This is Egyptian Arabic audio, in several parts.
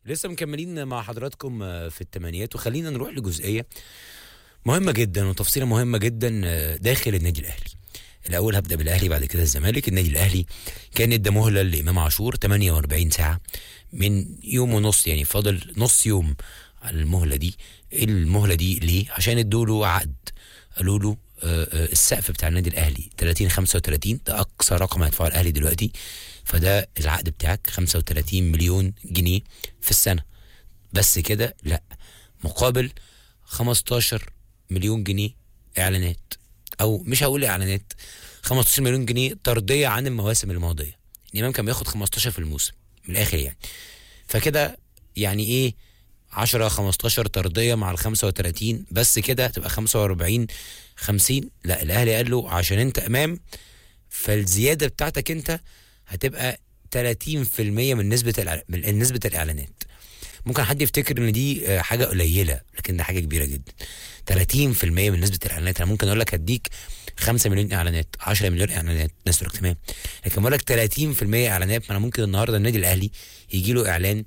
لسه مكملين مع حضراتكم في الثمانيات وخلينا نروح لجزئيه مهمه جدا وتفصيله مهمه جدا داخل النادي الاهلي. الاول هبدا بالاهلي بعد كده الزمالك، النادي الاهلي كان ادى مهله لامام عاشور 48 ساعه من يوم ونص يعني فاضل نص يوم على المهله دي، المهله دي ليه؟ عشان ادوا له عقد قالوا له السقف بتاع النادي الاهلي 30 35 ده اقصى رقم هيدفعه الاهلي دلوقتي فده العقد بتاعك 35 مليون جنيه في السنه بس كده لا مقابل 15 مليون جنيه اعلانات او مش هقول اعلانات 15 مليون جنيه ترضيه عن المواسم الماضيه الامام كان بياخد 15 في الموسم من الاخر يعني فكده يعني ايه 10 15 ترضيه مع ال 35 بس كده تبقى 45 50 لا الاهلي قال له عشان انت امام فالزياده بتاعتك انت هتبقى 30% من نسبه الع... من نسبه الاعلانات ممكن حد يفتكر ان دي حاجه قليله لكن ده حاجه كبيره جدا 30% من نسبه الاعلانات انا ممكن اقول لك هديك 5 مليون اعلانات 10 مليون اعلانات الناس تقول لك تمام لكن بقول لك 30% اعلانات ما انا ممكن النهارده النادي الاهلي يجي له اعلان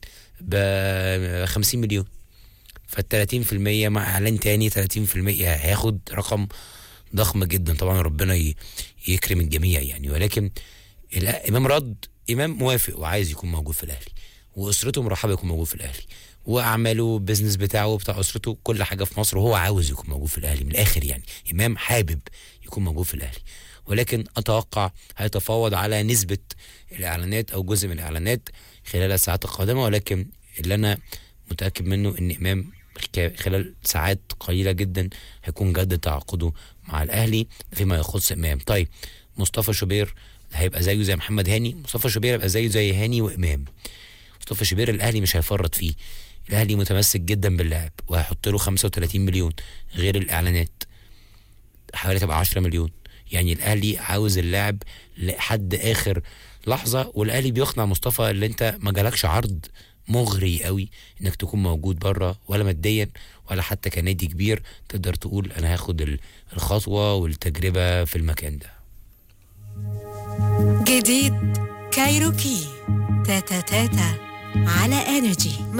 ب 50 مليون فال 30% مع اعلان تاني 30% هياخد رقم ضخم جدا طبعا ربنا يكرم الجميع يعني ولكن امام رد امام موافق وعايز يكون موجود في الاهلي واسرته مرحبه يكون موجود في الاهلي واعماله البيزنس بتاعه بتاع اسرته كل حاجه في مصر وهو عاوز يكون موجود في الاهلي من الاخر يعني امام حابب يكون موجود في الاهلي ولكن اتوقع هيتفاوض على نسبه الاعلانات او جزء من الاعلانات خلال الساعات القادمه ولكن اللي انا متاكد منه ان امام خلال ساعات قليله جدا هيكون جدد تعاقده مع الاهلي فيما يخص امام طيب مصطفى شوبير هيبقى زيه زي محمد هاني مصطفى شوبير هيبقى زيه زي هاني وامام مصطفى شوبير الاهلي مش هيفرط فيه الاهلي متمسك جدا باللاعب وهيحط له 35 مليون غير الاعلانات حوالي تبقى 10 مليون يعني الاهلي عاوز اللاعب لحد اخر لحظه والاهلي بيقنع مصطفى اللي انت ما جالكش عرض مغري قوي انك تكون موجود بره ولا ماديا ولا حتى كنادي كبير تقدر تقول انا هاخد الخطوه والتجربه في المكان ده جديد كايروكي تاتا تاتا على انرجي